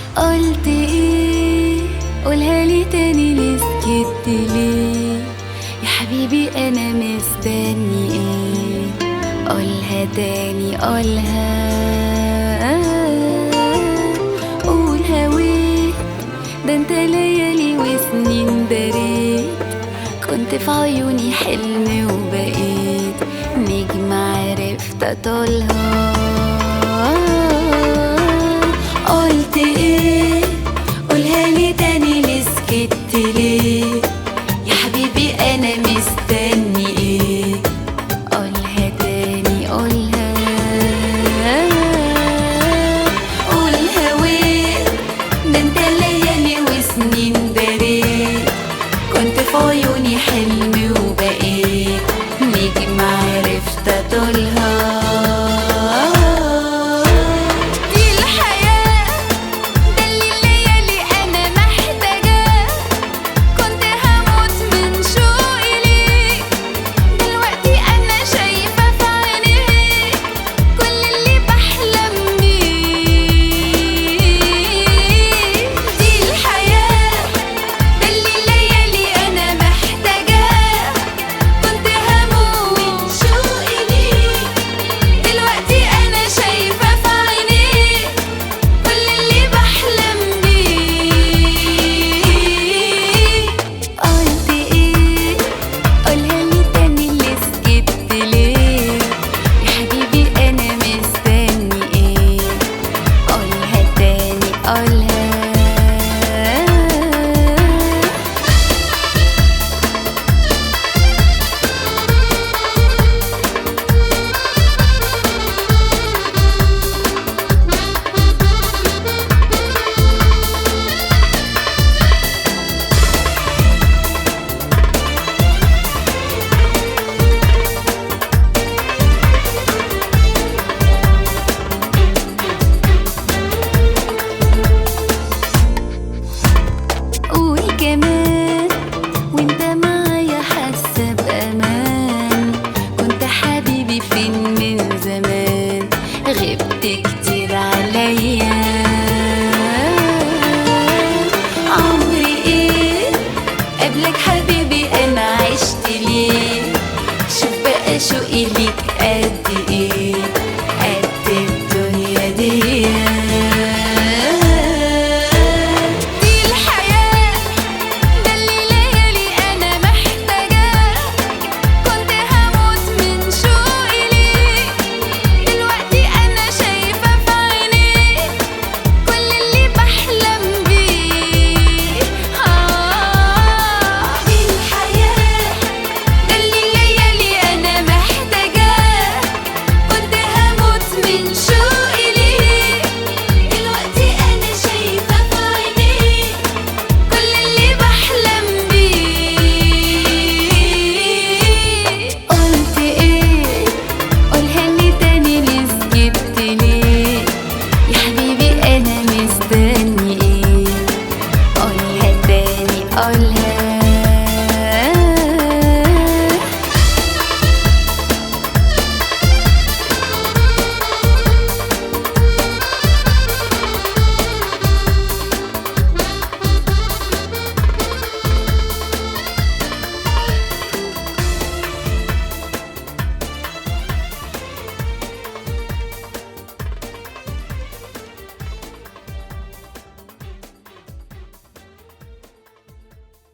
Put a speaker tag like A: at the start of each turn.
A: قلت ايه قولها لي تاني ليه سكت ليه يا حبيبي انا مستني ايه قولها تاني قولها قول هويت ده انت ليالي وسنين دريت كنت في عيوني حلم وبقيت نجم عرفت اطولها قلت ايه قولها لي تاني ليه سكت ليه يا حبيبي انا مستني ايه قولها تاني قولها قولها وين ده انت ليالي وسنين دريت كنت في عيوني حلم وبقيت نجم عرفت اطولها دي الحياة ده اللي الليالي انا محتاجاه كنت هموت من شوقي ليك دلوقتي انا شايفة في عينيك كل اللي بحلم بيه دي الحياة ده اللي الليالي انا محتاجاه كنت هموت من شوقي ليك دلوقتي انا شايفة في عينيك كل اللي بحلم بيه قلت ايه قولها لي تاني اللي سكت ليه يا حبيبي انا مستني ايه قولها تاني قولها